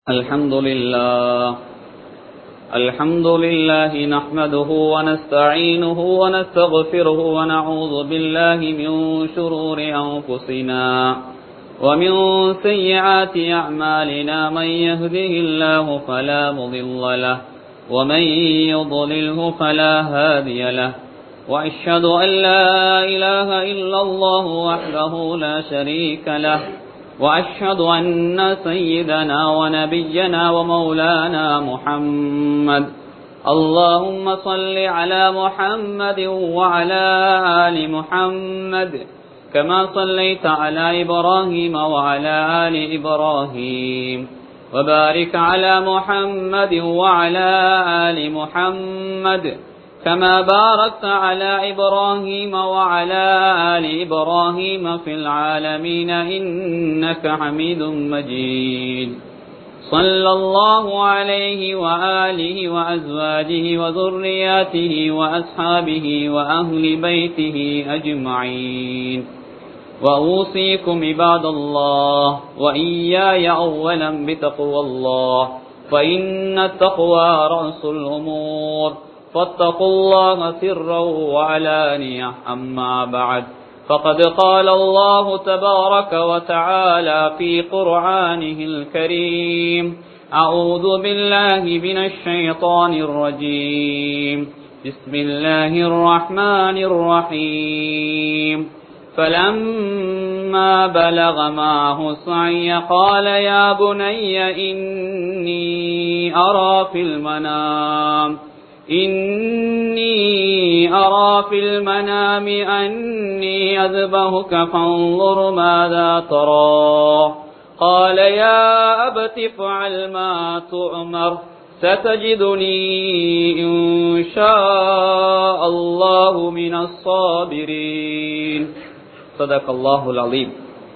الحمد لله الحمد لله نحمده ونستعينه ونستغفره ونعوذ بالله من شرور أنفسنا ومن سيئات أعمالنا من يهده الله فلا مضل له ومن يضلله فلا هادي له وأشهد أن لا إله إلا الله وحده لا شريك له وأشهد أن سيدنا ونبينا ومولانا محمد اللهم صل على محمد وعلى آل محمد كما صليت على إبراهيم وعلى آل إبراهيم وبارك على محمد وعلى آل محمد كما باركت على إبراهيم وعلى آل إبراهيم في العالمين إنك حميد مجيد صلى الله عليه وآله وأزواجه وذرياته وأصحابه وأهل بيته أجمعين وأوصيكم عباد الله وإياي أولا بتقوى الله فإن التقوى رأس الأمور فاتقوا الله سرا وعلانية أما بعد فقد قال الله تبارك وتعالى في قرآنه الكريم أعوذ بالله من الشيطان الرجيم بسم الله الرحمن الرحيم فلما بلغ معه السعي قال يا بني إني أرى في المنام إني أرى في المنام أني أذبهك فانظر ماذا ترى قال يا أبت افعل ما تؤمر ستجدني إن شاء الله من الصابرين صدق الله العظيم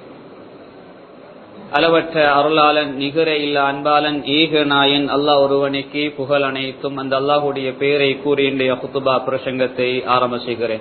அளவற்ற அருளாளன் நிகர இல்ல அன்பாளன் ஏக நாயன் அல்லாஹ் ஒருவனுக்கு புகழ் அனைத்தும் அந்த அல்லாஹுடைய பெயரை கூறி இன்றைய குத்துபா பிரசங்கத்தை ஆரம்ப செய்கிறேன்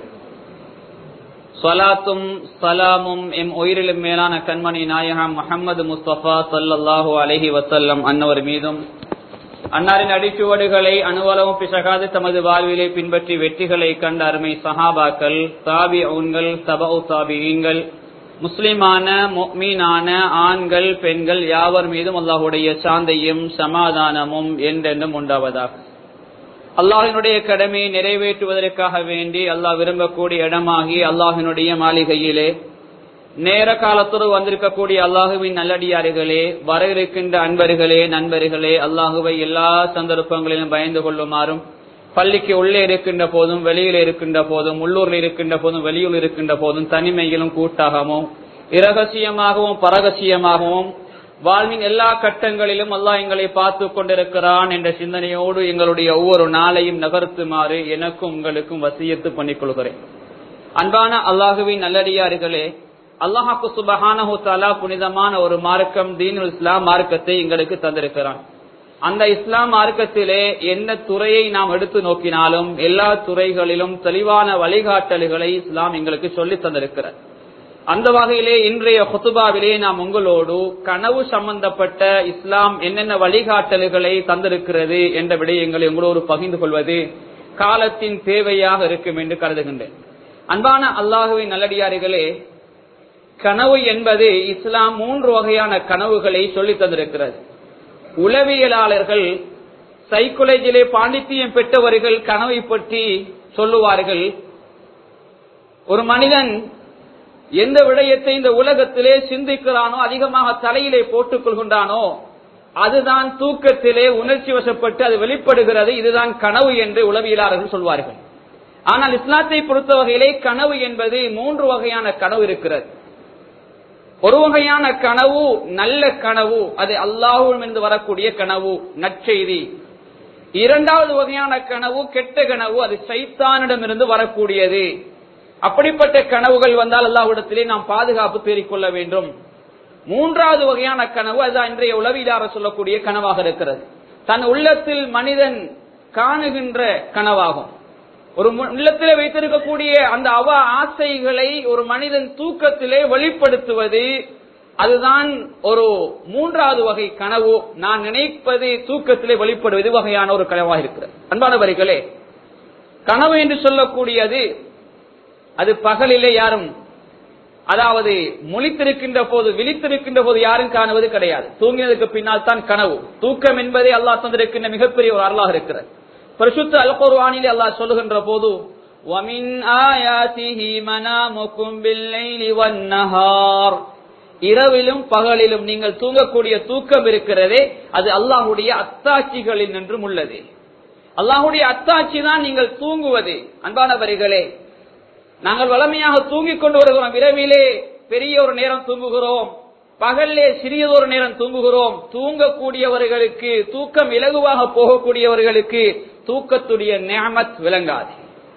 சலாத்தும் சலாமும் எம் உயிரிலும் மேலான கண்மணி நாயகம் முகமது முஸ்தபா சல்லாஹூ அலஹி வசல்லம் அன்னவர் மீதும் அன்னாரின் அடிச்சுவடுகளை அணுவலவும் பிசகாது தமது வாழ்விலை பின்பற்றி வெற்றிகளை கண்ட அருமை சஹாபாக்கள் தாபி ஊன்கள் சபவு தாபியங்கள் முஸ்லிமான மீனான ஆண்கள் பெண்கள் யாவர் மீதும் அல்லாஹுடைய சாந்தையும் சமாதானமும் என்றென்றும் உண்டாவதாக அல்லாஹினுடைய கடமையை நிறைவேற்றுவதற்காக வேண்டி அல்லாஹ் விரும்பக்கூடிய இடமாகி அல்லாஹினுடைய மாளிகையிலே நேர காலத்தோடு வந்திருக்கக்கூடிய அல்லாஹுவின் நல்லடியார்களே வர இருக்கின்ற அன்பர்களே நண்பர்களே அல்லாஹுவை எல்லா சந்தர்ப்பங்களிலும் பயந்து கொள்ளுமாறும் பள்ளிக்கு உள்ளே இருக்கின்ற போதும் வெளியில் இருக்கின்ற போதும் உள்ளூரில் இருக்கின்ற போதும் வெளியூர் இருக்கின்ற போதும் தனிமையிலும் கூட்டாகவும் இரகசியமாகவும் பரகசியமாகவும் வாழ்வின் எல்லா கட்டங்களிலும் அல்லாஹ் எங்களை பார்த்து கொண்டிருக்கிறான் என்ற சிந்தனையோடு எங்களுடைய ஒவ்வொரு நாளையும் நகர்த்துமாறு எனக்கும் உங்களுக்கும் வசியத்து பண்ணிக் கொள்கிறேன் அன்பான அல்லாஹுவின் நல்லடியார்களே அல்லாஹாக்கு சுபஹானஹு தாலா புனிதமான ஒரு மார்க்கம் தீனுல் இஸ்லாம் மார்க்கத்தை எங்களுக்கு தந்திருக்கிறான் அந்த இஸ்லாம் மார்க்கத்திலே என்ன துறையை நாம் எடுத்து நோக்கினாலும் எல்லா துறைகளிலும் தெளிவான வழிகாட்டல்களை இஸ்லாம் எங்களுக்கு சொல்லி தந்திருக்கிறார் அந்த வகையிலே இன்றைய ஹொத்துபாவிலே நாம் உங்களோடு கனவு சம்பந்தப்பட்ட இஸ்லாம் என்னென்ன வழிகாட்டல்களை தந்திருக்கிறது என்ற விடயங்களை உங்களோடு பகிர்ந்து கொள்வது காலத்தின் தேவையாக இருக்கும் என்று கருதுகின்றேன் அன்பான அல்லாஹுவின் நல்லடியார்களே கனவு என்பது இஸ்லாம் மூன்று வகையான கனவுகளை சொல்லி தந்திருக்கிறது உளவியலாளர்கள் சைக்கோலஜிலே பாண்டித்தியம் பெற்றவர்கள் கனவை பற்றி சொல்லுவார்கள் ஒரு மனிதன் எந்த விடயத்தை இந்த உலகத்திலே சிந்திக்கிறானோ அதிகமாக தலையிலே போட்டுக் கொள்கின்றானோ அதுதான் தூக்கத்திலே உணர்ச்சி வசப்பட்டு அது வெளிப்படுகிறது இதுதான் கனவு என்று உளவியலாளர்கள் சொல்வார்கள் ஆனால் இஸ்லாத்தை பொறுத்த வகையிலே கனவு என்பது மூன்று வகையான கனவு இருக்கிறது ஒரு வகையான கனவு நல்ல கனவு அது அல்லாஹுவிலிருந்து வரக்கூடிய கனவு நற்செய்தி இரண்டாவது வகையான கனவு கெட்ட கனவு அது சைத்தானிடமிருந்து வரக்கூடியது அப்படிப்பட்ட கனவுகள் வந்தால் அல்லாஹ்விடத்திலே நாம் பாதுகாப்பு தேடிக்கொள்ள வேண்டும் மூன்றாவது வகையான கனவு அதுதான் இன்றைய உளவியலார சொல்லக்கூடிய கனவாக இருக்கிறது தன் உள்ளத்தில் மனிதன் காணுகின்ற கனவாகும் ஒரு உள்ளத்திலே வைத்திருக்கக்கூடிய அந்த அவ ஆசைகளை ஒரு மனிதன் தூக்கத்திலே வெளிப்படுத்துவது அதுதான் ஒரு மூன்றாவது வகை கனவு நான் நினைப்பது தூக்கத்திலே வெளிப்படுவது வகையான ஒரு கனவாக இருக்கிறது அன்பானவர்களே கனவு என்று சொல்லக்கூடியது அது பகலிலே யாரும் அதாவது முழித்திருக்கின்ற போது விழித்திருக்கின்ற போது யாரும் காணுவது கிடையாது தூங்கினதுக்கு பின்னால் தான் கனவு தூக்கம் என்பதே அல்லாஹ் தந்திருக்கின்ற மிகப்பெரிய ஒரு அருளாக இருக்கிறது பரிசுத்த அல் குர்ஆனிலே அல்லாஹ் சொல்லுகின்ற போது وَمِنْ آيَاتِهِ مَنَامُكُمْ بِاللَّيْلِ وَالنَّهَارِ இரவிலும் பகலிலும் நீங்கள் தூங்கக்கூடிய தூக்கம் இருக்கிறதே அது அல்லாஹுடைய அத்தாட்சிகளில் நின்றும் உள்ளது அல்லாஹுடைய அத்தாட்சி தான் நீங்கள் தூங்குவது அன்பானவர்களே நாங்கள் வளமையாக தூங்கிக் கொண்டு வருகிறோம் இரவிலே பெரிய ஒரு நேரம் தூங்குகிறோம் பகல்லே சிறியதொரு நேரம் தூங்குகிறோம் தூங்கக்கூடியவர்களுக்கு தூக்கம் இலகுவாக போகக்கூடியவர்களுக்கு தூக்கத்துடைய நியமத் விளங்காது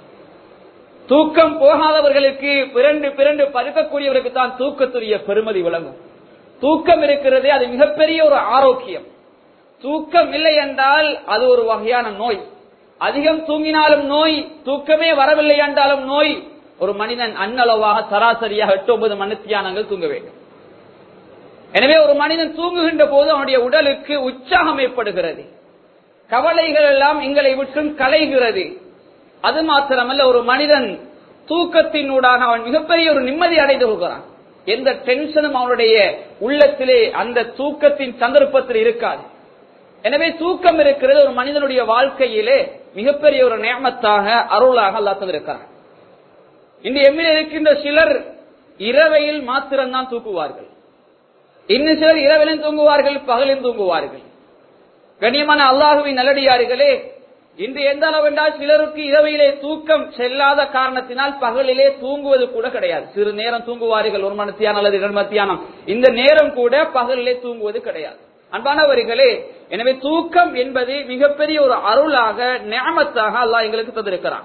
தூக்கம் போகாதவர்களுக்கு பிறண்டு பிறண்டு பருக்கக்கூடியவருக்கு தான் தூக்கத்துடைய பெருமதி விளங்கும் தூக்கம் இருக்கிறதே அது மிகப்பெரிய ஒரு ஆரோக்கியம் தூக்கம் இல்லை என்றால் அது ஒரு வகையான நோய் அதிகம் தூங்கினாலும் நோய் தூக்கமே வரவில்லை என்றாலும் நோய் ஒரு மனிதன் அன்னளவாக சராசரியாக எட்டு ஒன்பது மணித்தியானங்கள் தூங்க வேண்டும் எனவே ஒரு மனிதன் தூங்குகின்ற போது அவனுடைய உடலுக்கு உற்சாகம் ஏற்படுகிறது கவலைகள் எல்லாம் எங்களை விட்டும் கலைகிறது அது மாத்திரமல்ல ஒரு மனிதன் தூக்கத்தினூடாக அவன் மிகப்பெரிய ஒரு நிம்மதி அடைந்து கொள்கிறான் எந்த டென்ஷனும் அவனுடைய உள்ளத்திலே அந்த தூக்கத்தின் சந்தர்ப்பத்தில் இருக்காது எனவே தூக்கம் இருக்கிறது ஒரு மனிதனுடைய வாழ்க்கையிலே மிகப்பெரிய ஒரு நியமத்தாக அருளாக அல்லா தந்திருக்கிறார் இன்று எம்மில் இருக்கின்ற சிலர் இரவையில் மாத்திரம்தான் தூக்குவார்கள் இன்னும் சிலர் இரவிலும் தூங்குவார்கள் பகலிலும் தூங்குவார்கள் கண்ணியமான அல்லாஹுவின் நல்லடியார்களே இன்று எந்த அளவு என்றால் சிலருக்கு இரவையிலே தூக்கம் செல்லாத காரணத்தினால் பகலிலே தூங்குவது கூட கிடையாது சிறு நேரம் தூங்குவார்கள் ஒரு மணித்தியானம் அல்லது இரண்டு மத்தியானம் இந்த நேரம் கூட பகலிலே தூங்குவது கிடையாது அன்பானவர்களே எனவே தூக்கம் என்பது மிகப்பெரிய ஒரு அருளாக நியமத்தாக அல்லாஹ் எங்களுக்கு தந்திருக்கிறான்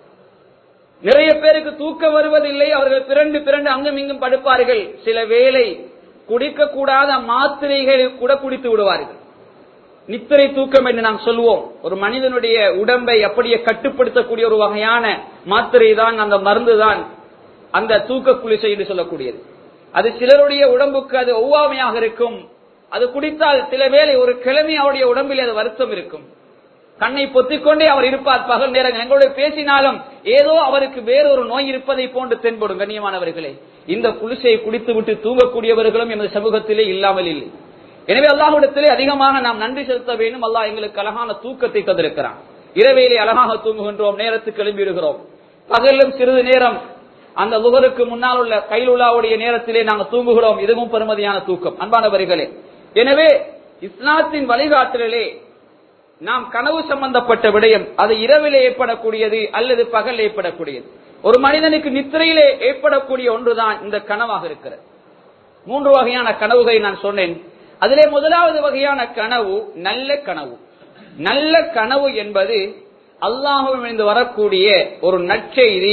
நிறைய பேருக்கு தூக்கம் வருவதில்லை அவர்கள் பிறண்டு பிறண்டு அங்கும் இங்கும் படுப்பார்கள் சில வேளை குடிக்க கூடாத மாத்திரைகள் கூட குடித்து விடுவார்கள் நித்திரை தூக்கம் என்று நாம் சொல்லுவோம் ஒரு மனிதனுடைய உடம்பை அப்படியே கட்டுப்படுத்தக்கூடிய ஒரு வகையான மாத்திரை தான் அந்த மருந்து தான் அந்த தூக்க குளிசை என்று சொல்லக்கூடியது அது சிலருடைய உடம்புக்கு அது ஒவ்வாமையாக இருக்கும் அது குடித்தால் சில வேளை ஒரு கிழமை அவருடைய உடம்பில் அது வருத்தம் இருக்கும் கண்ணை பொத்திக்கொண்டே அவர் இருப்பார் பகல் நேரங்கள் எங்களோட பேசினாலும் ஏதோ அவருக்கு வேறொரு நோய் இருப்பதை போன்று தென்படும் கண்ணியமானவர்களே இந்த குளிசையை குடித்து விட்டு தூங்கக்கூடியவர்களும் எமது சமூகத்திலே இல்லாமல் இல்லை எனவே அல்லாஹ்விடத்திலே அதிகமாக நாம் நன்றி செலுத்த வேண்டும் அல்லாஹ் எங்களுக்கு அழகான தூக்கத்தை தந்திருக்கிறான் இரவையிலே அழகாக தூங்குகின்றோம் நேரத்துக்கு எழும்பிடுகிறோம் பகலிலும் சிறிது நேரம் அந்த லுகருக்கு முன்னால் உள்ள கைலுலாவுடைய நேரத்திலே நாங்கள் தூங்குகிறோம் இதுவும் பெருமதியான தூக்கம் அன்பானவர்களே எனவே இஸ்லாத்தின் வழிகாட்டலிலே நாம் கனவு சம்பந்தப்பட்ட விடயம் அது இரவிலே ஏற்படக்கூடியது அல்லது பகல் ஏற்படக்கூடியது ஒரு மனிதனுக்கு நித்திரையிலே ஏற்படக்கூடிய ஒன்றுதான் இந்த கனவாக இருக்கிறது மூன்று வகையான கனவுகளை நான் சொன்னேன் அதிலே முதலாவது வகையான கனவு நல்ல கனவு நல்ல கனவு என்பது அல்லாஹுவிலிருந்து வரக்கூடிய ஒரு நற்செய்தி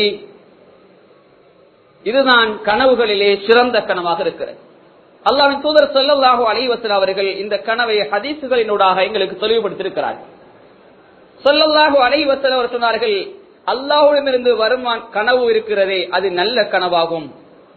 இதுதான் கனவுகளிலே சிறந்த கனவாக இருக்கிறது அல்லாவின் தூதர் சொல்லல்லாஹு அலைவசல் அவர்கள் இந்த கனவை ஹதீசுகளினூடாக எங்களுக்கு தெளிவுபடுத்தியிருக்கிறார்கள் சொல்லல்லாஹு அலைவசல் அவர் சொன்னார்கள் அல்லாஹுடமிருந்து வரும் கனவு இருக்கிறதே அது நல்ல கனவாகும்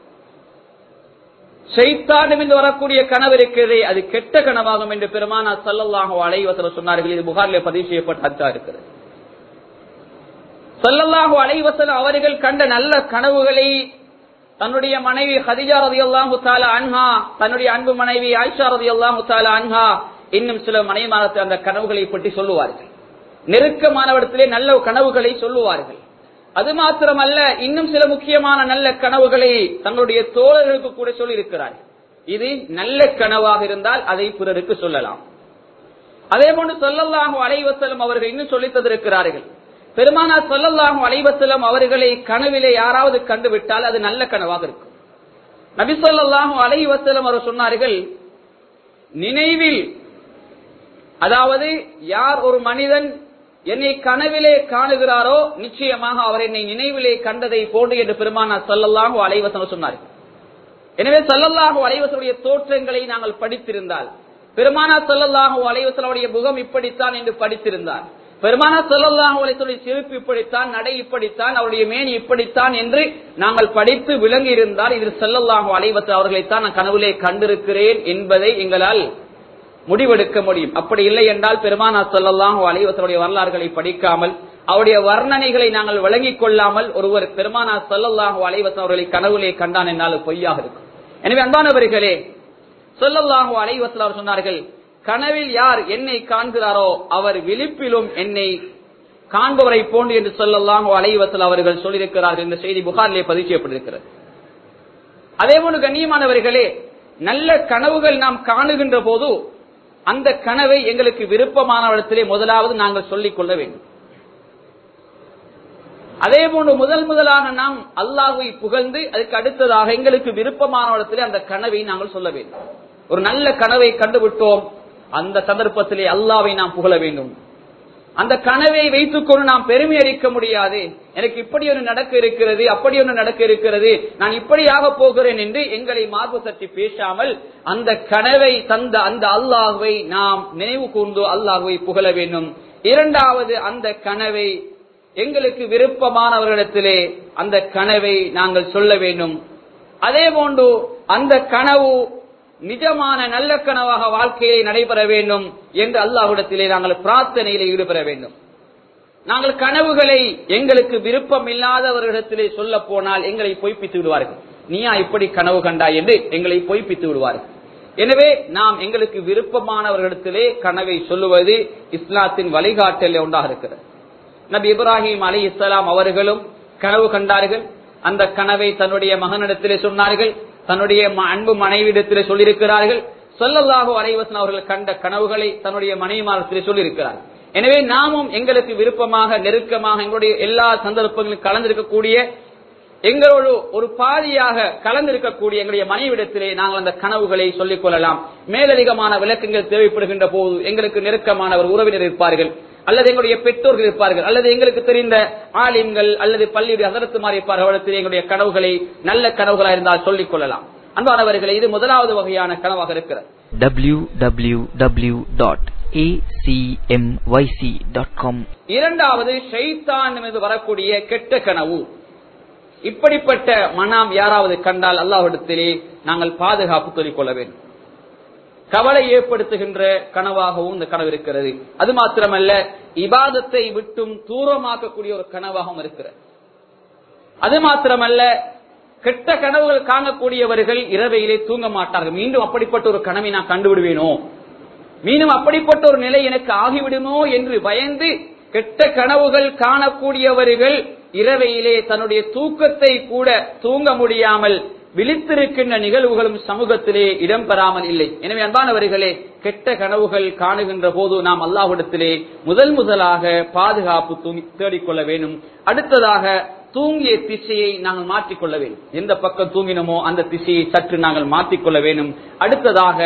செய்தானிலிருந்து வரக்கூடிய கனவு இருக்கிறதே அது கெட்ட கனவாகும் என்று பெருமானா சல்லல்லாஹு அலைவசல சொன்னார்கள் இது புகாரிலே பதிவு செய்யப்பட்ட ஹத்தா இருக்கிறது சல்லல்லாஹு அலைவசல அவர்கள் கண்ட நல்ல கனவுகளை தன்னுடைய மனைவி ஹதிஜா ரதி அல்லாஹு தாலா அன்ஹா தன்னுடைய அன்பு மனைவி ஆயிஷா ரதி அல்லாஹு தாலா அன்ஹா இன்னும் சில மனைவிமாரத்தை அந்த கனவுகளை பற்றி சொல்லுவார்கள் நெருக்கமானவடத்திலே நல்ல கனவுகளை சொல்லுவார்கள் அது மாத்திரமல்ல இன்னும் சில முக்கியமான நல்ல கனவுகளை தங்களுடைய தோழர்களுக்கு கூட சொல்லி இருக்கிறார்கள் இது நல்ல கனவாக இருந்தால் அதை பிறருக்கு சொல்லலாம் அதே போன்று சொல்லல்லாஹு அலைவசலம் அவர்கள் இன்னும் சொல்லித் தந்திருக்கிறார்கள் பெருமானா சொல்லல்லாஹு அலைவசலம் அவர்களை கனவிலே யாராவது கண்டுவிட்டால் அது நல்ல கனவாக இருக்கும் நபி சொல்லாஹு அலைவசலம் அவர் சொன்னார்கள் நினைவில் அதாவது யார் ஒரு மனிதன் என்னை கனவிலே காணுகிறாரோ நிச்சயமாக அவர் என்னை நினைவிலே கண்டதை போன்று என்று பெருமானா சல்லல்லாஹு அலைவசனம் சொன்னார்கள் எனவே சல்லல்லாஹு அலைவசனுடைய தோற்றங்களை நாங்கள் படித்திருந்தால் பெருமானா சல்லல்லாஹு அலைவசனுடைய முகம் இப்படித்தான் என்று படித்திருந்தால் பெருமான சொல்லல்லாஹு அலைஹிஸ்ஸலாமுடைய சிரிப்பு இப்படித்தான் நடை இப்படித்தான் அவருடைய மேனி இப்படித்தான் என்று நாங்கள் படித்து விளங்கி இருந்தால் இது செல்லல்லாஹு அலைவத்து அவர்களைத்தான் நான் கனவுலே கண்டிருக்கிறேன் என்பதை எங்களால் முடிவெடுக்க முடியும் அப்படி இல்லை என்றால் பெருமானா சொல்லல்லாஹு அலைவத்தனுடைய வரலாறுகளை படிக்காமல் அவருடைய வர்ணனைகளை நாங்கள் விளங்கிக் கொள்ளாமல் ஒருவர் பெருமானா சொல்லல்லாஹு அலைவத் அவர்களை கனவுலே கண்டான் என்னால் பொய்யாக இருக்கும் எனவே அன்பானவர்களே சொல்லல்லாஹு அலைவத்தில் அவர் சொன்னார்கள் கனவில் யார் என்னை காண்கிறாரோ அவர் விழிப்பிலும் என்னை காண்பவரை போன்று என்று சொல்லல்லாஹு அலைவத்தில் அவர்கள் சொல்லியிருக்கிறார்கள் என்ற செய்தி புகாரிலே பதிவு செய்யப்பட்டிருக்கிறது அதே போன்று கண்ணியமானவர்களே நல்ல கனவுகள் நாம் காணுகின்ற போது அந்த கனவை எங்களுக்கு விருப்பமானவரிடத்திலே முதலாவது நாங்கள் சொல்லிக் கொள்ள வேண்டும் அதே போன்று முதல் முதலாக நாம் அல்லாஹை புகழ்ந்து அதுக்கு அடுத்ததாக எங்களுக்கு விருப்பமானவரிடத்திலே அந்த கனவை நாங்கள் சொல்ல வேண்டும் ஒரு நல்ல கனவை கண்டுவிட்டோம் அந்த சந்தர்ப்பத்திலே அல்லாவை நாம் புகழ வேண்டும் அந்த கனவை வைத்துக்கொண்டு நாம் பெருமை அளிக்க முடியாது எனக்கு இப்படி ஒன்று நடக்க இருக்கிறது அப்படி ஒன்று நடக்க இருக்கிறது நான் இப்படியாக போகிறேன் என்று எங்களை மார்பு தட்டி பேசாமல் அந்த கனவை தந்த அந்த அல்லாஹுவை நாம் நினைவு கூர்ந்து அல்லாஹுவை புகழ வேண்டும் இரண்டாவது அந்த கனவை எங்களுக்கு விருப்பமானவர்களிடத்திலே அந்த கனவை நாங்கள் சொல்ல வேண்டும் அதே போன்று அந்த கனவு நிஜமான நல்ல கனவாக வாழ்க்கையிலே நடைபெற வேண்டும் என்று அல்லாஹ்விடத்திலே நாங்கள் பிரார்த்தனையிலே ஈடுபெற வேண்டும் நாங்கள் கனவுகளை எங்களுக்கு விருப்பம் இல்லாதவர்களிடத்திலே சொல்ல போனால் எங்களை பொய்ப்பித்து விடுவார்கள் நீயா இப்படி கனவு கண்டாய் என்று எங்களை பொய்ப்பித்து விடுவார்கள் எனவே நாம் எங்களுக்கு விருப்பமானவர்களிடத்திலே கனவை சொல்லுவது இஸ்லாத்தின் வழிகாட்டல் ஒன்றாக இருக்கிறது நபி இப்ராஹிம் அலி இஸ்லாம் அவர்களும் கனவு கண்டார்கள் அந்த கனவை தன்னுடைய மகனிடத்திலே சொன்னார்கள் தன்னுடைய அன்பு மனைவிடத்திலே சொல்லியிருக்கிறார்கள் சொல்லல்லாஹோ அலைவசன் அவர்கள் கண்ட கனவுகளை தன்னுடைய மனைவிமாரத்திலே சொல்லியிருக்கிறார்கள் எனவே நாமும் எங்களுக்கு விருப்பமாக நெருக்கமாக எங்களுடைய எல்லா சந்தர்ப்பங்களும் கலந்திருக்கக்கூடிய எங்களோடு ஒரு பாதியாக கலந்திருக்கக்கூடிய எங்களுடைய மனைவிடத்திலே நாங்கள் அந்த கனவுகளை சொல்லிக் கொள்ளலாம் மேலதிகமான விளக்கங்கள் தேவைப்படுகின்ற போது எங்களுக்கு நெருக்கமான ஒரு உறவினர் இருப்பார்கள் அல்லது எங்களுடைய பெற்றோர்கள் இருப்பார்கள் அல்லது எங்களுக்கு தெரிந்த ஆலிம்கள் அல்லது பள்ளியுடைய அதரத்துமார் இருப்பார்கள் அவரிடத்தில் எங்களுடைய கனவுகளை நல்ல கனவுகளாக இருந்தால் சொல்லிக் கொள்ளலாம் அன்பானவர்களை இது முதலாவது வகையான கனவாக இருக்கிறது www.acmyc.com இரண்டாவது ஷைத்தான் மீது வரக்கூடிய கெட்ட கனவு இப்படிப்பட்ட மனம் யாராவது கண்டால் அல்லாஹ்விடத்திலே நாங்கள் பாதுகாப்பு சொல்லிக் கொள்ள வேண்டும் கவலை ஏற்படுத்துகின்ற கனவாகவும் இந்த கனவு இருக்கிறது அது மாத்திரமல்ல இபாதத்தை விட்டும் தூரமாக்கக்கூடிய ஒரு கனவாகவும் இருக்கிறது அது மாத்திரமல்ல கெட்ட கனவுகள் காணக்கூடியவர்கள் இரவையிலே தூங்க மாட்டார்கள் மீண்டும் அப்படிப்பட்ட ஒரு கனவை நான் கண்டுவிடுவேனோ மீண்டும் அப்படிப்பட்ட ஒரு நிலை எனக்கு ஆகிவிடுமோ என்று பயந்து கெட்ட கனவுகள் காணக்கூடியவர்கள் இரவையிலே தன்னுடைய தூக்கத்தை கூட தூங்க முடியாமல் விழித்திருக்கின்ற நிகழ்வுகளும் சமூகத்திலே இடம்பெறாமல் இல்லை எனவே அன்பானவர்களே கெட்ட கனவுகள் காணுகின்ற போது நாம் அல்லாஹ்விடத்திலே முதல் முதலாக பாதுகாப்பு தூங்கி- தேடிக்கொள்ள வேண்டும் அடுத்ததாக தூங்கிய திசையை நாங்கள் மாற்றிக்கொள்ள வேண்டும் எந்த பக்கம் தூங்கினோமோ அந்த திசையை சற்று நாங்கள் மாற்றிக்கொள்ள வேண்டும் அடுத்ததாக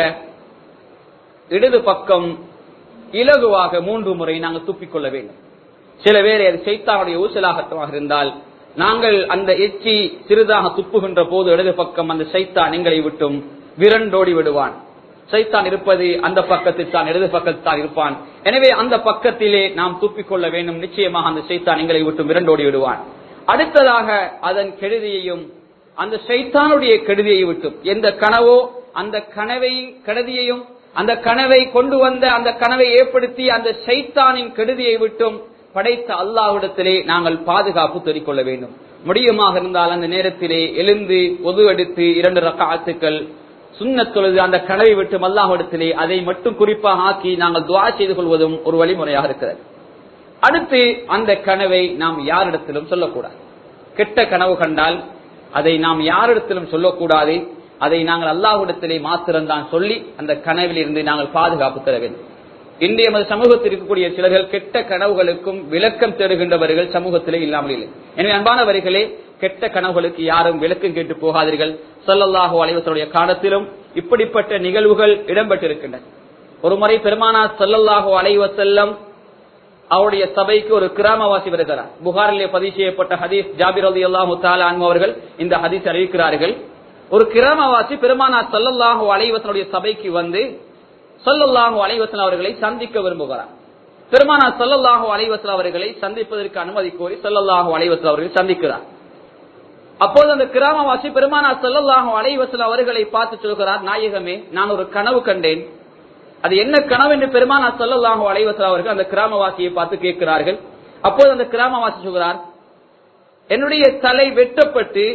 இடது பக்கம் இலகுவாக மூன்று முறை நாங்கள் துப்பிக்கொள்ள வேண்டும் சில பேர் அது சைத்தானுடைய ஊசலாகத்தமாக இருந்தால் நாங்கள் அந்த எச்சி சிறிதாக துப்புகின்ற போது இடது பக்கம் அந்த சைத்தான் எங்களை விட்டும் விரண்டோடி விடுவான் சைத்தான் இருப்பது அந்த பக்கத்தில் தான் இடது பக்கத்தில் தான் இருப்பான் எனவே அந்த பக்கத்திலே நாம் துப்பிக்கொள்ள வேண்டும் நிச்சயமாக அந்த சைத்தான் எங்களை விட்டு விரண்டோடி விடுவான் அடுத்ததாக அதன் கெடுதியையும் அந்த சைத்தானுடைய கெடுதியை விட்டும் எந்த கனவோ அந்த கனவை கெடுதியையும் அந்த கனவை கொண்டு வந்த அந்த கனவை ஏற்படுத்தி அந்த சைத்தானின் கெடுதியை விட்டும் படைத்த அல்லாஹ்விடத்திலே நாங்கள் பாதுகாப்பு தெரிவிக்கொள்ள வேண்டும் முடியுமாக இருந்தால் அந்த நேரத்திலே எழுந்து ஒது எடுத்து இரண்டு ரக்காத்துக்கள் சுண்ணத் தொழுது அந்த கனவை விட்டு அல்லாஹ்விடத்திலே அதை மட்டும் குறிப்பாக ஆக்கி நாங்கள் துவா செய்து கொள்வதும் ஒரு வழிமுறையாக இருக்கிறது அடுத்து அந்த கனவை நாம் யாரிடத்திலும் சொல்லக்கூடாது கெட்ட கனவு கண்டால் அதை நாம் யாரிடத்திலும் சொல்லக்கூடாது அதை நாங்கள் அல்லாஹ்விடத்திலே மாத்திரம்தான் சொல்லி அந்த கனவில் இருந்து நாங்கள் பாதுகாப்பு தர வேண்டும் இன்றைய நமது சமூகத்தில் இருக்கக்கூடிய சிலர்கள் கெட்ட கனவுகளுக்கும் விளக்கம் தேடுகின்றவர்கள் சமூகத்திலே இல்லாமல் இல்லை எனவே அன்பானவர்களே கெட்ட கனவுகளுக்கு யாரும் விளக்கம் கேட்டு போகாதீர்கள் ஸல்லல்லாஹு அலைஹி வஸல்லுடைய காலத்திலும் இப்படிப்பட்ட நிகழ்வுகள் இடம்பெற்றிருக்கின்றன ஒரு முறை பெருமானா ஸல்லல்லாஹு அலைஹி வஸல்லம் அவருடைய சபைக்கு ஒரு கிராமவாசி வருகிறார் புகாரிலே பதிவு செய்யப்பட்ட ஹதீஸ் ஜாபிர் அலி அல்லாஹு அவர்கள் இந்த ஹதீஸ் அறிவிக்கிறார்கள் ஒரு கிராமவாசி பெருமானா ஸல்லல்லாஹு அலைஹி வஸல்லுடைய சபைக்கு வந்து ஸல்லல்லாஹு அலைஹி வஸல்லம் அவர்களை சந்திக்க விரும்புகிறார் பெருமானா சல்லல்லாஹு அலைவசல் அவர்களை சந்திப்பதற்கு அனுமதி கோரி சல்லல்லாஹு அலைவசல் அவர்களை சந்திக்கிறார் அப்போது அந்த கிராமவாசி பெருமானா சல்லல்லாஹு அலைவசல் அவர்களை பார்த்து சொல்கிறார் நாயகமே நான் ஒரு கனவு கண்டேன் அது என்ன கனவு என்று பெருமானா சல்லல்லாஹு அலைவசல் அவர்கள் அந்த கிராமவாசியை பார்த்து கேட்கிறார்கள் அப்போது அந்த கிராமவாசி சொல்கிறார் என்னுடைய தலை வெட்டப்பட்டு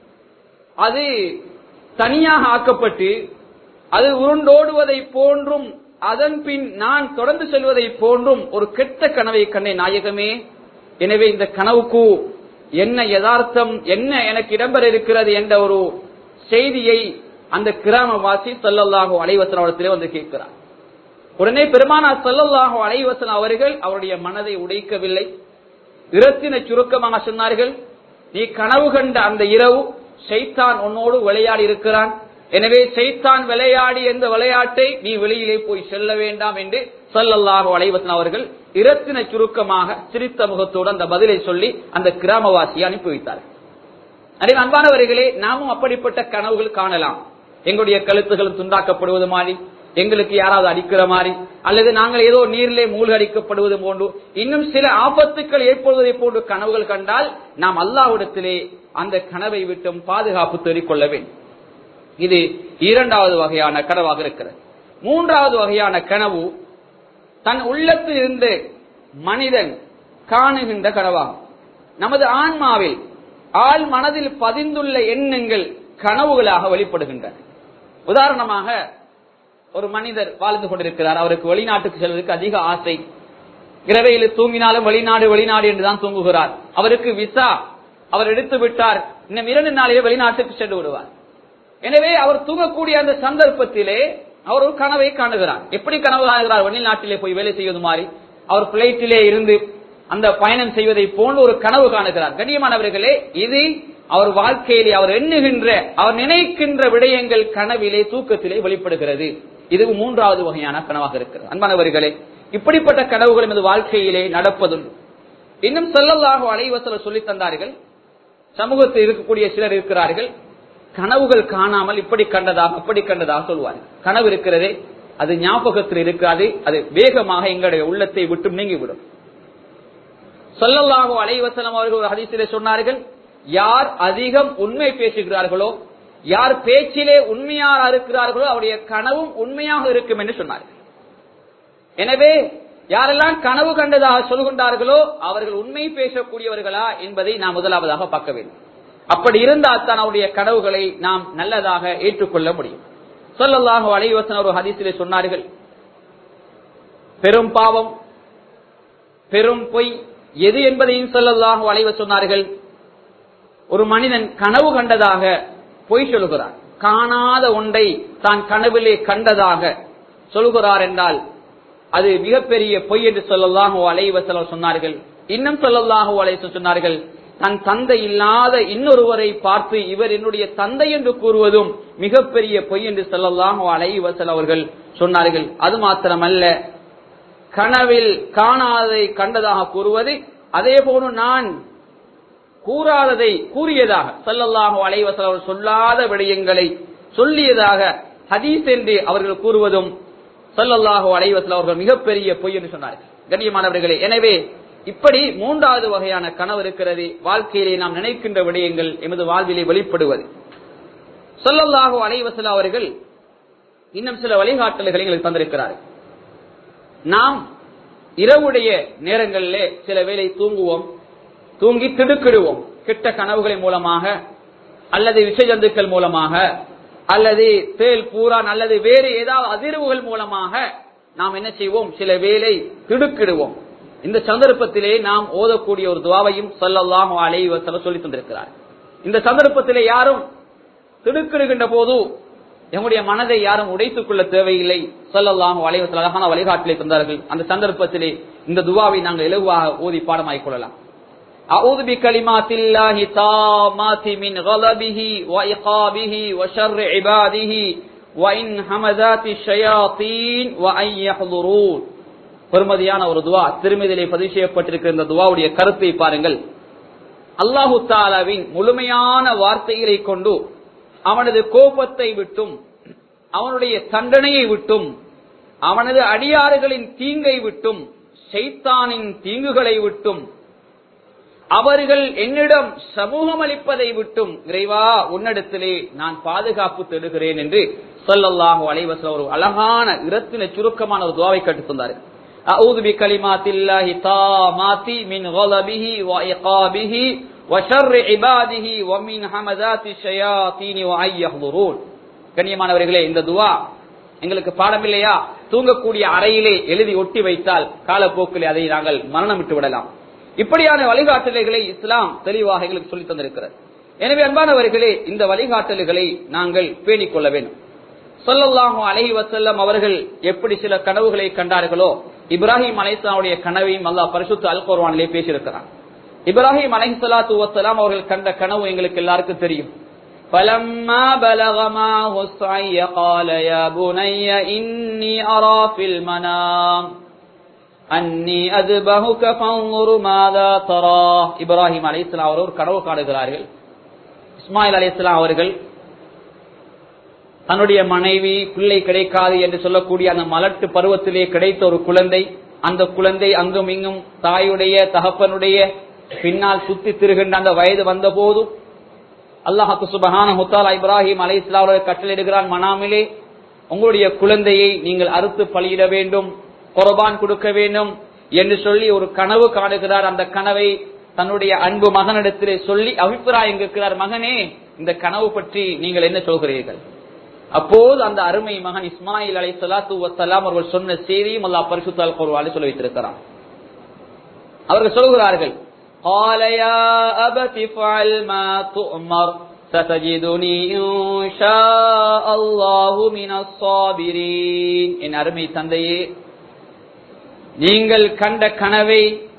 அது தனியாக ஆக்கப்பட்டு அது உருண்டோடுவதை போன்றும் அதன் பின் நான் தொடர்ந்து செல்வதை போன்றும் ஒரு கெட்ட கனவை கண்டேன் நாயகமே எனவே இந்த கனவுக்கு என்ன யதார்த்தம் என்ன எனக்கு இடம்பெற இருக்கிறது என்ற ஒரு செய்தியை அந்த கிராமவாசி சல்லல்லாஹு அலைவசன் அவரத்திலே வந்து கேட்கிறார் உடனே பெருமானா சல்லல்லாஹு அலைவசன் அவர்கள் அவருடைய மனதை உடைக்கவில்லை இரத்தின சுருக்கமாக சொன்னார்கள் நீ கனவு கண்ட அந்த இரவு சைத்தான் உன்னோடு விளையாடி இருக்கிறான் எனவே சைத்தான் விளையாடி எந்த விளையாட்டை நீ வெளியிலே போய் செல்ல வேண்டாம் என்று சல்லல்லாஹு அலைவசன் அவர்கள் இரத்தின சுருக்கமாக சிரித்த முகத்தோடு அந்த பதிலை சொல்லி அந்த கிராமவாசியை அனுப்பி வைத்தார்கள் அதே அன்பானவர்களே நாமும் அப்படிப்பட்ட கனவுகள் காணலாம் எங்களுடைய கழுத்துகள் துண்டாக்கப்படுவது மாதிரி எங்களுக்கு யாராவது அடிக்கிற மாதிரி அல்லது நாங்கள் ஏதோ நீரிலே மூழ்கடிக்கப்படுவது போன்று இன்னும் சில ஆபத்துக்கள் ஏற்படுவதை போன்று கனவுகள் கண்டால் நாம் அல்லாஹ்விடத்திலே அந்த கனவை விட்டும் பாதுகாப்பு தேடிக்கொள்ள வேண்டும் இது இரண்டாவது வகையான கனவாக இருக்கிறது மூன்றாவது வகையான கனவு தன் உள்ளத்தில் இருந்து மனிதன் காணுகின்ற கனவாகும் நமது ஆன்மாவில் ஆள் மனதில் பதிந்துள்ள எண்ணங்கள் கனவுகளாக வெளிப்படுகின்றன உதாரணமாக ஒரு மனிதர் வாழ்ந்து கொண்டிருக்கிறார் அவருக்கு வெளிநாட்டுக்கு செல்வதற்கு அதிக ஆசை இரவையில் தூங்கினாலும் வெளிநாடு வெளிநாடு என்றுதான் தூங்குகிறார் அவருக்கு விசா அவர் எடுத்து விட்டார் இன்னும் இரண்டு நாளிலே வெளிநாட்டுக்கு சென்று விடுவார் எனவே அவர் தூங்கக்கூடிய அந்த சந்தர்ப்பத்திலே அவர் ஒரு கனவை காணுகிறார் எப்படி கனவு காணுகிறார் வெளிநாட்டிலே போய் வேலை செய்வது மாதிரி அவர் பிளைட்டிலே இருந்து அந்த பயணம் செய்வதை போன்று ஒரு கனவு காணுகிறார் கண்ணியமானவர்களே இது அவர் வாழ்க்கையிலே அவர் எண்ணுகின்ற அவர் நினைக்கின்ற விடயங்கள் கனவிலே தூக்கத்திலே வெளிப்படுகிறது இது மூன்றாவது வகையான கனவாக இருக்கிறது அன்பானவர்களே இப்படிப்பட்ட கனவுகள் எமது வாழ்க்கையிலே நடப்பதும் இன்னும் சொல்லல்லாக அலைவசல சொல்லி தந்தார்கள் சமூகத்தில் இருக்கக்கூடிய சிலர் இருக்கிறார்கள் கனவுகள் காணாமல் இப்படி கண்டதாக அப்படி கண்டதாக சொல்வார்கள் கனவு இருக்கிறதே அது ஞாபகத்தில் இருக்காது அது வேகமாக எங்களுடைய உள்ளத்தை விட்டு நீங்கிவிடும் சொல்லல்லாகோ அலைவசலம் அவர்கள் ஒரு ஹதீசிலே சொன்னார்கள் யார் அதிகம் உண்மை பேசுகிறார்களோ யார் பேச்சிலே உண்மையாக இருக்கிறார்களோ அவருடைய கனவும் உண்மையாக இருக்கும் என்று சொன்னார்கள் எனவே யாரெல்லாம் கனவு கண்டதாக சொல்கின்றார்களோ அவர்கள் உண்மை பேசக்கூடியவர்களா என்பதை நாம் முதலாவதாக பார்க்க வேண்டும் அப்படி இருந்தால் தான் அவருடைய கனவுகளை நாம் நல்லதாக ஏற்றுக்கொள்ள முடியும் சொல்லல்லாஹு அலைவசன் ஒரு ஹதீசிலே சொன்னார்கள் பெரும் பாவம் பெரும் பொய் எது என்பதையும் சொல்லல்லாஹு அலைவ சொன்னார்கள் ஒரு மனிதன் கனவு கண்டதாக பொய் சொல்கிறார் காணாத ஒன்றை தான் கனவிலே கண்டதாக சொல்கிறார் என்றால் அது மிகப்பெரிய பொய் என்று சொல்லல்லாஹு அலைவசலம் சொன்னார்கள் இன்னும் சொல்லல்லாஹு அலைவ சொன்னார்கள் தன் தந்தை இல்லாத இன்னொருவரை பார்த்து இவர் என்னுடைய தந்தை என்று கூறுவதும் மிகப்பெரிய பொய் என்று சொல்லல்லாஹு அலைவசல் அவர்கள் சொன்னார்கள் அது மாத்திரமல்ல கனவில் காணாததை கண்டதாக கூறுவது அதே போன்று நான் கூறாததை கூறியதாக சல்லல்லாஹு அலைவசல் அவர் சொல்லாத விடயங்களை சொல்லியதாக ஹதீஸ் என்று அவர்கள் கூறுவதும் சல்லல்லாஹு அலைவசல் அவர்கள் மிகப்பெரிய பொய் என்று சொன்னார்கள் கண்ணியமானவர்களே எனவே இப்படி மூன்றாவது வகையான கனவு இருக்கிறது வாழ்க்கையிலே நாம் நினைக்கின்ற விடயங்கள் எமது வாழ்விலே வெளிப்படுவது சொல்லல்லாஹு அலைவசல அவர்கள் இன்னும் சில வழிகாட்டல்களை எங்களுக்கு தந்திருக்கிறார்கள் நாம் இரவுடைய நேரங்களிலே சில வேளை தூங்குவோம் தூங்கி திடுக்கிடுவோம் கெட்ட கனவுகளின் மூலமாக அல்லது விஷஜந்துக்கள் மூலமாக அல்லது தேல் பூரான் அல்லது வேறு ஏதாவது அதிர்வுகள் மூலமாக நாம் என்ன செய்வோம் சில வேளை திடுக்கிடுவோம் இந்த சந்தர்ப்பத்திலே நாம் ஓதக்கூடிய ஒரு துவாவையும் சொல்லல்லாஹு அலைஹி வஸல்லம் சொல்லி தந்திருக்கிறார் இந்த சந்தர்ப்பத்திலே யாரும் திடுக்கிடுகின்ற போது எங்களுடைய மனதை யாரும் உடைத்துக் கொள்ள தேவையில்லை சொல்லல்லாஹு அலைஹி வஸல்லம் அழகான வழிகாட்டிலே தந்தார்கள் அந்த சந்தர்ப்பத்திலே இந்த துவாவை நாங்கள் இலகுவாக ஓதி பாடமாக்கிக் கொள்ளலாம் أعوذ بكلمات الله تامات من غضبه وإقابه وشر عباده وإن همزات الشياطين وأن يحضرون பெருமதியான ஒரு துவா திருமதியிலே பதிவு செய்யப்பட்டிருக்கிற இந்த துவாவுடைய கருத்தை பாருங்கள் அல்லாஹு தாலாவின் முழுமையான வார்த்தைகளை கொண்டு அவனது கோபத்தை விட்டும் அவனுடைய தண்டனையை விட்டும் அவனது அடியாறுகளின் தீங்கை விட்டும் ஷைத்தானின் தீங்குகளை விட்டும் அவர்கள் என்னிடம் சமூகம் அளிப்பதை விட்டும் இறைவா உன்னிடத்திலே நான் பாதுகாப்பு தேடுகிறேன் என்று சொல்லல்லாஹு அலைவசம் ஒரு அழகான இரத்தின சுருக்கமான ஒரு துவாவை கற்றுத் தந்தார்கள் أعوذ بكلمات الله التامات من غضبه وعقابه وشر عباده ومن همزات الشياطين وأن يحضرون கண்ணியமானவர்களே இந்த துவா எங்களுக்கு பாடம் இல்லையா தூங்கக்கூடிய அறையிலே எழுதி ஒட்டி வைத்தால் காலப்போக்கிலே அதை நாங்கள் மரணம் விட்டு விடலாம் இப்படியான வழிகாட்டல்களை இஸ்லாம் தெளிவாக எங்களுக்கு சொல்லி தந்திருக்கிறது எனவே அன்பானவர்களே இந்த வழிகாட்டல்களை நாங்கள் பேணிக் கொள்ள வேண்டும் சொல்லல்லாஹு அலஹி வசல்லம் அவர்கள் எப்படி சில கனவுகளை கண்டார்களோ இப்ராஹிம் அலைசலாவுடைய கனவையும் அல்லாஹ் பரிசுத்த அல் குர்வானிலே பேசியிருக்கிறான் இப்ராஹிம் அலைஹி சலாத்து வசலாம் அவர்கள் கண்ட கனவு எங்களுக்கு எல்லாருக்கும் தெரியும் فلما بلغ معه السعي قال يا بني إني أرى في المنام أني أذبحك فانظر ماذا ترى இப்ராஹிம் அலைஹிஸ்ஸலாம் அவர் ஒரு கனவு காணுகிறார்கள் இஸ்மாயில் அலைஹிஸ்ஸலாம் அவர்கள் தன்னுடைய மனைவி பிள்ளை கிடைக்காது என்று சொல்லக்கூடிய அந்த மலட்டு பருவத்திலே கிடைத்த ஒரு குழந்தை அந்த குழந்தை அங்கும் இங்கும் தாயுடைய தகப்பனுடைய பின்னால் சுத்தி திருகின்ற அந்த வயது வந்த போதும் அல்லாஹாக்கு சுபஹான முத்தாலா இப்ராஹிம் அலை இஸ்லாவுடைய கட்டளையிடுகிறான் மனாமிலே உங்களுடைய குழந்தையை நீங்கள் அறுத்து பலியிட வேண்டும் குரபான் கொடுக்க வேண்டும் என்று சொல்லி ஒரு கனவு காணுகிறார் அந்த கனவை தன்னுடைய அன்பு மகனிடத்திலே சொல்லி அபிப்பிராயம் கேட்கிறார் மகனே இந்த கனவு பற்றி நீங்கள் என்ன சொல்கிறீர்கள் அப்போது அந்த அருமை மகன் இஸ்மாயில் அலை சலாத்து வசலாம் அவர்கள் சொன்ன செய்தியும் அல்லா பரிசுத்தால் குருவாலே சொல்லி வைத்திருக்கிறார் அவர்கள் சொல்கிறார்கள் قال يا أبت افعل ما تؤمر ستجدني إن شاء الله من الصابرين என் அருமை தந்தையே நீங்கள் கண்ட கனவை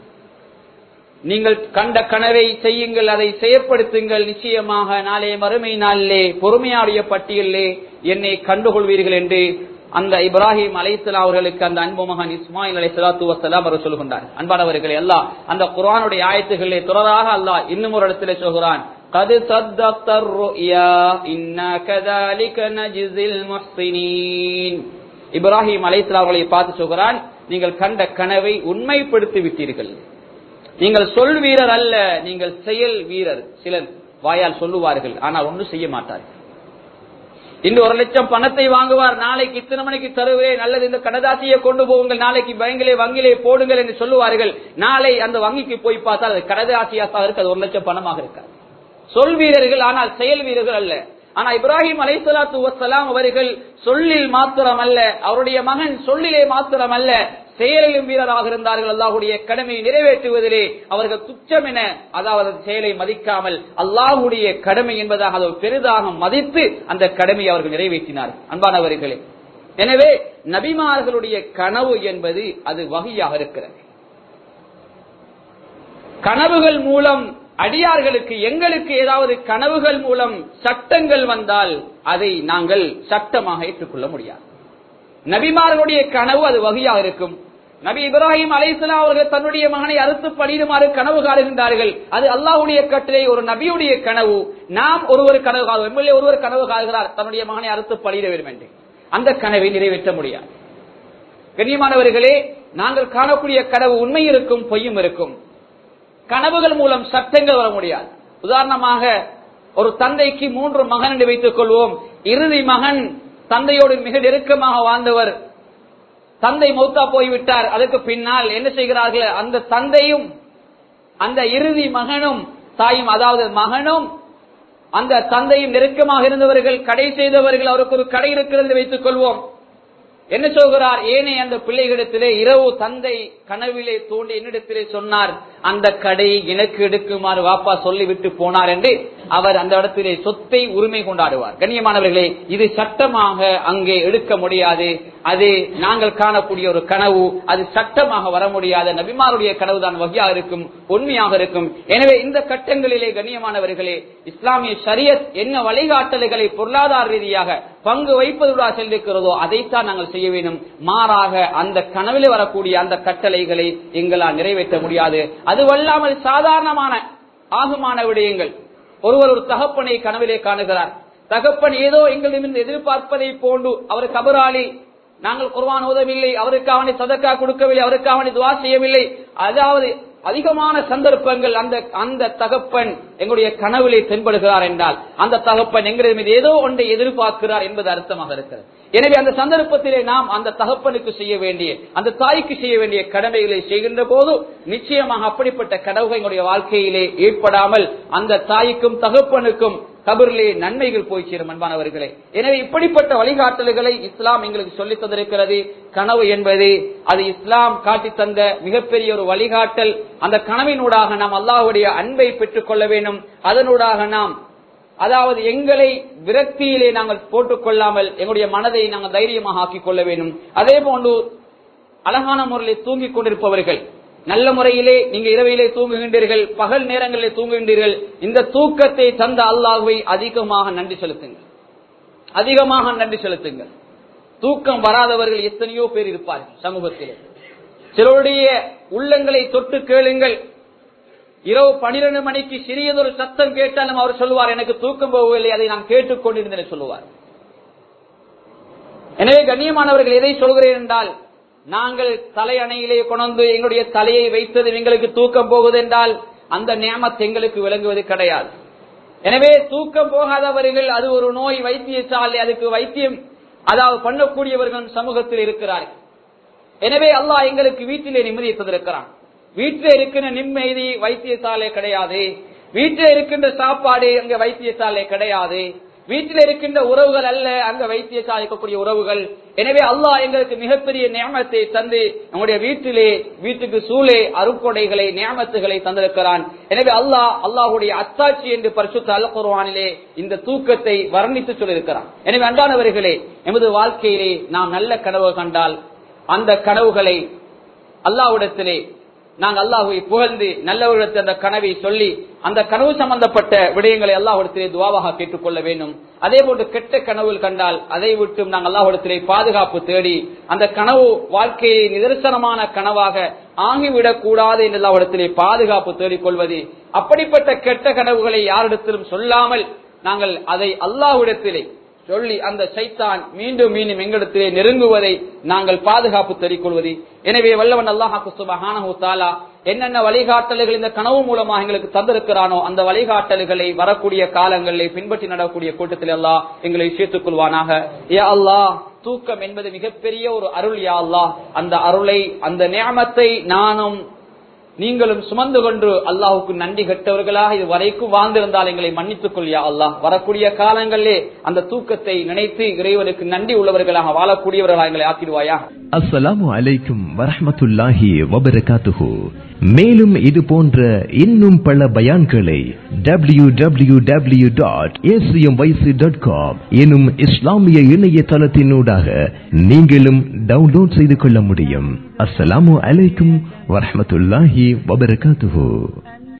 நீங்கள் கண்ட கனவை செய்யுங்கள் அதை செயற்படுத்துங்கள் நிச்சயமாக நாளே மறுமை நாளிலே பொறுமையாடைய பட்டியலிலே என்னை கண்டுகொள்வீர்கள் என்று அந்த இப்ராஹிம் அலைசலா அவர்களுக்கு அந்த அன்பு மகன் இஸ்மாயில் அலை சலாத்து வசலாம் அவர் சொல்கின்றார் அன்பானவர்களே அல்லா அந்த குரானுடைய ஆயத்துகளிலே தொடராக அல்லாஹ் இன்னும் ஒரு இடத்திலே சொல்கிறான் قد صدقت الرؤيا إنا كذلك نجزي المحسنين இப்ராஹிம் அலைசலா அவர்களை பார்த்து சொல்கிறான் நீங்கள் கண்ட கனவை உண்மைப்படுத்தி விட்டீர்கள் நீங்கள் சொல் வீரர் அல்ல நீங்கள் செயல் வீரர் சிலர் வாயால் சொல்லுவார்கள் ஆனால் ஒன்றும் செய்ய மாட்டார்கள் இன்று ஒரு லட்சம் பணத்தை வாங்குவார் நாளைக்கு இத்தனை மணிக்கு தருவேன் அல்லது இந்த கடதாசியை கொண்டு போகுங்கள் நாளைக்கு பயங்களே வங்கிலே போடுங்கள் என்று சொல்லுவார்கள் நாளை அந்த வங்கிக்கு போய் பார்த்தால் அது கடதாசியாக இருக்கு அது ஒரு லட்சம் பணமாக இருக்காது சொல் வீரர்கள் ஆனால் செயல் வீரர்கள் அல்ல ஆனா இப்ராஹிம் அலைசலாத்து வசலாம் அவர்கள் சொல்லில் மாத்திரம் அல்ல அவருடைய மகன் சொல்லிலே மாத்திரம் அல்ல செயலிலும் வீரராக இருந்தார்கள் அல்லாஹுடைய கடமையை நிறைவேற்றுவதிலே அவர்கள் துச்சம் என அதாவது செயலை மதிக்காமல் அல்லாஹுடைய கடமை என்பதாக அதை பெரிதாக மதித்து அந்த கடமையை அவர்கள் நிறைவேற்றினார்கள் அன்பானவர்களே எனவே நபிமார்களுடைய கனவு என்பது அது வகையாக இருக்கிறது கனவுகள் மூலம் அடியார்களுக்கு எங்களுக்கு ஏதாவது கனவுகள் மூலம் சட்டங்கள் வந்தால் அதை நாங்கள் சட்டமாக ஏற்றுக்கொள்ள முடியாது நபிமார்களுடைய கனவு அது வகையாக இருக்கும் நபி இப்ராஹிம் அலைசலா அவர்கள் தன்னுடைய மகனை அறுத்து பணிடுமாறு கனவு காணுகின்றார்கள் அது அல்லாஹுடைய கட்டளை ஒரு நபியுடைய கனவு நாம் ஒருவர் கனவு காணும் எம்எல்ஏ ஒருவர் கனவு காணுகிறார் தன்னுடைய மகனை அறுத்து பணியிட வேண்டும் என்று அந்த கனவை நிறைவேற்ற முடியாது கண்ணியமானவர்களே நாங்கள் காணக்கூடிய கனவு உண்மை இருக்கும் பொய்யும் இருக்கும் கனவுகள் மூலம் சட்டங்கள் வர முடியாது உதாரணமாக ஒரு தந்தைக்கு மூன்று மகன் என்று வைத்துக் கொள்வோம் இறுதி மகன் தந்தையோடு மிக நெருக்கமாக வாழ்ந்தவர் தந்தை மௌத்தா போய்விட்டார் அதுக்கு பின்னால் என்ன செய்கிறார்கள் அந்த தந்தையும் அந்த இறுதி மகனும் தாயும் அதாவது மகனும் அந்த தந்தையும் நெருக்கமாக இருந்தவர்கள் கடை செய்தவர்கள் அவருக்கு ஒரு கடை இருக்கிறது வைத்துக் கொள்வோம் என்ன சொல்கிறார் ஏனே அந்த பிள்ளைகளிடத்திலே இரவு தந்தை கனவிலே தோண்டி என்னிடத்திலே சொன்னார் அந்த கடை எனக்கு எடுக்குமாறு வாப்பா சொல்லிவிட்டு போனார் என்று அவர் அந்த இடத்திலே சொத்தை உரிமை கொண்டாடுவார் கண்ணியமானவர்களே இது சட்டமாக அங்கே எடுக்க முடியாது அது நாங்கள் காணக்கூடிய ஒரு கனவு அது சட்டமாக வர முடியாத நபிமாருடைய கனவு தான் வகையாக இருக்கும் உண்மையாக இருக்கும் எனவே இந்த கட்டங்களிலே கண்ணியமானவர்களே இஸ்லாமிய ஷரியத் என்ன வழிகாட்டல்களை பொருளாதார ரீதியாக பங்கு வைப்பதுடா சென்றிருக்கிறதோ அதைத்தான் நாங்கள் செய்ய வேண்டும் மாறாக அந்த கனவில் வரக்கூடிய அந்த கட்டளைகளை எங்களால் நிறைவேற்ற முடியாது அதுவல்லாமல் சாதாரணமான ஆகுமான விடயங்கள் ஒருவர் ஒரு தகப்பனை கனவிலே காணுகிறார் தகப்பன் ஏதோ எங்களிடமிருந்து எதிர்பார்ப்பதை போன்று அவர் கபராளி நாங்கள் குர்வான் ஓதவில்லை அவருக்காக சதக்கா கொடுக்கவில்லை அவருக்காக துவா செய்யவில்லை அதாவது அதிகமான சந்தர்ப்பங்கள் அந்த அந்த தகப்பன் எங்களுடைய கனவிலே தென்படுகிறார் என்றால் அந்த தகப்பன் எங்களுடைய மீது ஏதோ ஒன்றை எதிர்பார்க்கிறார் என்பது அர்த்தமாக இருக்கிறது எனவே அந்த சந்தர்ப்பத்திலே நாம் அந்த தகப்பனுக்கு செய்ய வேண்டிய அந்த தாய்க்கு செய்ய வேண்டிய கடமைகளை செய்கின்ற போது நிச்சயமாக அப்படிப்பட்ட கனவுகள் எங்களுடைய வாழ்க்கையிலே ஏற்படாமல் அந்த தாய்க்கும் தகப்பனுக்கும் கபரிலே நன்மைகள் போய் சேரும் அன்பானவர்களே எனவே இப்படிப்பட்ட வழிகாட்டல்களை இஸ்லாம் எங்களுக்கு சொல்லித் தந்திருக்கிறது கனவு என்பது அது இஸ்லாம் காட்டி தந்த மிகப்பெரிய ஒரு வழிகாட்டல் அந்த கனவினூடாக நாம் அல்லாஹ்வுடைய அன்பை பெற்றுக் கொள்ள வேண்டும் அதனூடாக நாம் அதாவது எங்களை விரக்தியிலே நாங்கள் போட்டுக் கொள்ளாமல் எங்களுடைய மனதை நாங்கள் தைரியமாக ஆக்கிக் கொள்ள வேண்டும் அதே போன்று அழகான முறையில் தூங்கிக் கொண்டிருப்பவர்கள் நல்ல முறையிலே நீங்க இரவிலே தூங்குகின்றீர்கள் பகல் நேரங்களிலே தூங்குகின்றீர்கள் இந்த தூக்கத்தை தந்த அல்லாஹுவை அதிகமாக நன்றி செலுத்துங்கள் அதிகமாக நன்றி செலுத்துங்கள் தூக்கம் வராதவர்கள் எத்தனையோ பேர் இருப்பார்கள் சமூகத்திலே சிலருடைய உள்ளங்களை தொட்டு கேளுங்கள் இரவு பனிரெண்டு மணிக்கு சிறியதொரு சத்தம் கேட்டாலும் அவர் சொல்லுவார் எனக்கு தூக்கம் போகவில்லை அதை நான் கேட்டுக்கொண்டிருந்தேன் சொல்லுவார் எனவே கண்ணியமானவர்கள் எதை சொல்கிறேன் என்றால் நாங்கள் தலையணையிலே கொண்டு எங்களுடைய தலையை வைத்தது எங்களுக்கு தூக்கம் போகுது என்றால் அந்த நியமத் எங்களுக்கு விளங்குவது கிடையாது எனவே தூக்கம் போகாதவர்கள் அது ஒரு நோய் வைத்தியசாலை அதுக்கு வைத்தியம் அதாவது பண்ணக்கூடியவர்கள் சமூகத்தில் இருக்கிறார்கள் எனவே அல்லாஹ் எங்களுக்கு வீட்டிலே நிம்மதியை தந்திருக்கிறான் வீட்டில் இருக்கின்ற நிம்மதி வைத்தியசாலை கிடையாது வீட்டில் இருக்கின்ற சாப்பாடு அங்க வைத்தியசாலை கிடையாது வீட்டில் இருக்கின்ற உறவுகள் அல்ல அங்க வைத்தியசாலை இருக்கக்கூடிய உறவுகள் எனவே அல்லாஹ் எங்களுக்கு மிகப்பெரிய நியமத்தை தந்து நம்முடைய வீட்டிலே வீட்டுக்கு சூழே அருக்கொடைகளை நியமத்துகளை தந்திருக்கிறான் எனவே அல்லாஹ் அல்லாஹுடைய அத்தாட்சி என்று பரிசுத்த அல் குர்வானிலே இந்த தூக்கத்தை வர்ணித்து சொல்லியிருக்கிறான் எனவே அன்பானவர்களே எமது வாழ்க்கையிலே நாம் நல்ல கனவு கண்டால் அந்த கனவுகளை அல்லாஹ்விடத்திலே நாங்கள் அல்லாஹுவை புகழ்ந்து நல்லவர்களுக்கு அந்த கனவை சொல்லி அந்த கனவு சம்பந்தப்பட்ட விடயங்களை அல்லாஹிடத்திலே துவாவாக கேட்டுக்கொள்ள வேண்டும் அதே போன்று கெட்ட கனவுகள் கண்டால் அதை விட்டும் நாங்கள் அல்லாஹிடத்திலே பாதுகாப்பு தேடி அந்த கனவு வாழ்க்கையை நிதர்சனமான கனவாக ஆகிவிடக் கூடாது என்று அல்லாஹிடத்திலே பாதுகாப்பு தேடிக்கொள்வது அப்படிப்பட்ட கெட்ட கனவுகளை யாரிடத்திலும் சொல்லாமல் நாங்கள் அதை அல்லாஹ்விடத்திலே சொல்லி அந்த சைத்தான் மீண்டும் மீண்டும் எங்களிடத்திலே நெருங்குவதை நாங்கள் பாதுகாப்பு தெரிவிக்கொள்வது எனவே வல்லவன் அல்லாஹாக்கு சுபஹானஹு தாலா என்னென்ன வழிகாட்டல்கள் இந்த கனவு மூலமாக எங்களுக்கு தந்திருக்கிறானோ அந்த வழிகாட்டல்களை வரக்கூடிய காலங்களிலே பின்பற்றி நடக்கூடிய கூட்டத்தில் எல்லாம் எங்களை சேர்த்துக் கொள்வானாக ஏ அல்லாஹ் தூக்கம் என்பது மிகப்பெரிய ஒரு அருள் யா அல்லாஹ் அந்த அருளை அந்த நியமத்தை நானும் நீங்களும் சுமந்து கொண்டு அல்லாஹுக்கு நன்றி கட்டவர்களாக இது வரைக்கும் வாழ்ந்திருந்தால் எங்களை மன்னித்துக் கொள்ளியா அல்லாஹ் வரக்கூடிய காலங்களிலே அந்த தூக்கத்தை நினைத்து இறைவனுக்கு நன்றி உள்ளவர்களாக வாழக்கூடியவர்களாக எங்களை ஆக்கிடுவாயா அஸ்ஸலாமு அலைக்கும் வரஹ்மத்துல்லாஹி வபரகாத்துஹு மேலும் இது போன்ற இன்னும் பல பயான்களை W W W dot dot com எனும் இஸ்லாமிய இணையதளத்தினூடாக நீங்களும் டவுன்லோட் செய்து கொள்ள முடியும் அஸ்ஸலாமு அலைக்கும் வரஹ்மத்துல்லாஹி வபரகாத்துஹு